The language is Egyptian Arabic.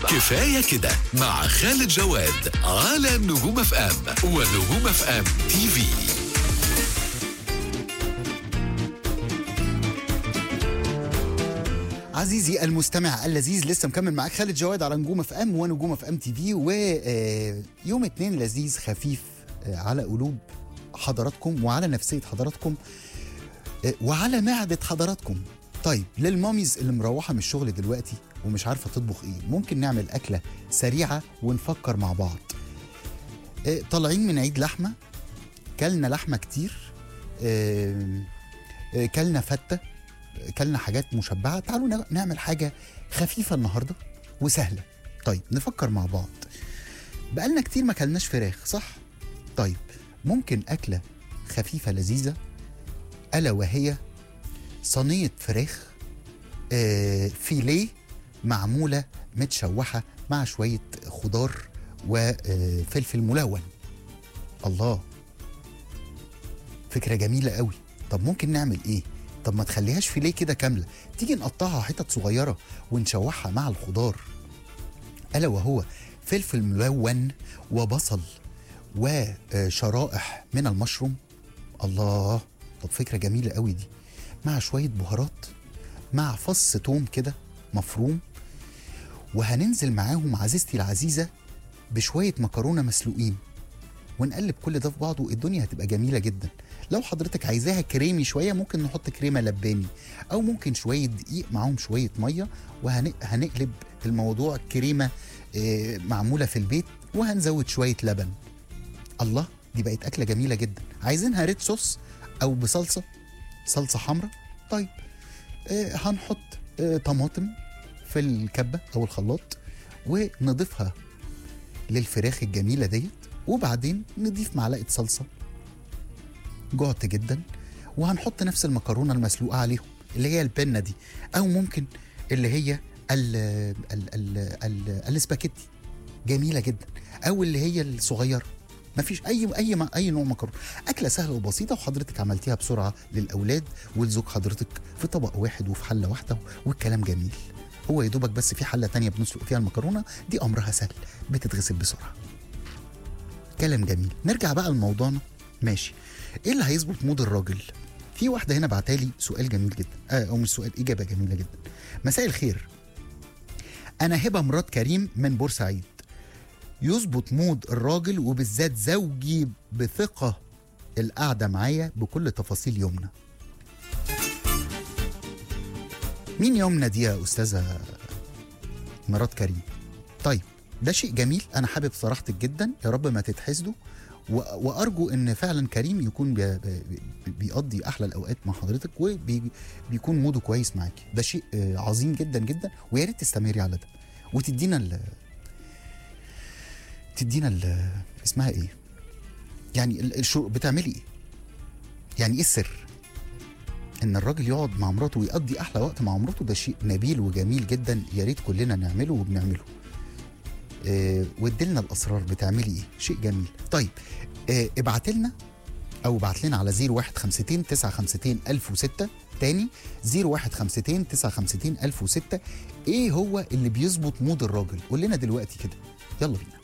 كفاية كده مع خالد جواد على نجوم اف ام ونجوم اف ام تي في عزيزي المستمع اللذيذ لسه مكمل معاك خالد جواد على نجوم اف ام ونجوم اف ام تي في ويوم اتنين لذيذ خفيف آه، على قلوب حضراتكم وعلى نفسيه حضراتكم آه، وعلى معده حضراتكم طيب للماميز اللي مروحه من الشغل دلوقتي ومش عارفه تطبخ ايه ممكن نعمل اكله سريعه ونفكر مع بعض آه، طالعين من عيد لحمه كلنا لحمه كتير آه، آه، كلنا فته كلنا حاجات مشبعه تعالوا نع- نعمل حاجه خفيفه النهارده وسهله طيب نفكر مع بعض بقالنا كتير ما كلناش فراخ صح طيب ممكن اكله خفيفه لذيذه الا وهي صينيه فراخ آه فيليه معموله متشوحه مع شويه خضار وفلفل ملون الله فكره جميله قوي طب ممكن نعمل ايه طب ما تخليهاش فيليه كده كامله تيجي نقطعها حتت صغيره ونشوحها مع الخضار الا وهو فلفل ملون وبصل وشرائح من المشروم الله طب فكره جميله قوي دي مع شويه بهارات مع فص توم كده مفروم وهننزل معاهم عزيزتي العزيزه بشويه مكرونه مسلوقين ونقلب كل ده في بعضه الدنيا هتبقى جميله جدا لو حضرتك عايزاها كريمي شويه ممكن نحط كريمه لباني او ممكن شويه دقيق معاهم شويه ميه وهنقلب الموضوع كريمه آه، معموله في البيت وهنزود شويه لبن الله دي بقت اكله جميله جدا عايزينها ريد صوص او بصلصه صلصه حمراء طيب آه، هنحط آه، طماطم في الكبه او الخلاط ونضيفها للفراخ الجميله ديت وبعدين نضيف معلقه صلصه جعت جدا وهنحط نفس المكرونه المسلوقه عليهم اللي هي البنه دي او ممكن اللي هي ال ال ال ال الاسباجيتي جميله جدا او اللي هي الصغيره مفيش اي اي اي نوع مكرونه اكله سهله وبسيطه وحضرتك عملتيها بسرعه للاولاد ولزوج حضرتك في طبق واحد وفي حله واحده والكلام جميل هو يا دوبك بس في حله تانية بنسلق فيها المكرونه دي امرها سهل بتتغسل بسرعه كلام جميل نرجع بقى لموضوعنا ماشي ايه اللي هيظبط مود الراجل في واحده هنا بعتالي سؤال جميل جدا آه او مش سؤال اجابه جميله جدا مساء الخير انا هبه مراد كريم من بورسعيد يظبط مود الراجل وبالذات زوجي بثقه القعده معايا بكل تفاصيل يومنا مين يومنا دي يا استاذه مراد كريم طيب ده شيء جميل انا حابب صراحتك جدا يا رب ما تتحسدوا و- وارجو ان فعلا كريم يكون بي بي بيقضي احلى الاوقات مع حضرتك وبيكون موده كويس معاكي ده شيء آه، عظيم جدا جدا ويا ريت تستمري على ده وتدينا ال تدينا ال اسمها ايه يعني ال- الشو بتعملي ايه يعني ايه السر ان الراجل يقعد مع مراته ويقضي احلى وقت مع مراته ده شيء نبيل وجميل جدا يا ريت كلنا نعمله وبنعمله آه، وادلنا الاسرار بتعملي ايه شيء جميل طيب آه، ابعت لنا او ابعت لنا على 0152 952 1006 تاني 0152 952 1006 ايه هو اللي بيظبط مود الراجل قول لنا دلوقتي كده يلا بينا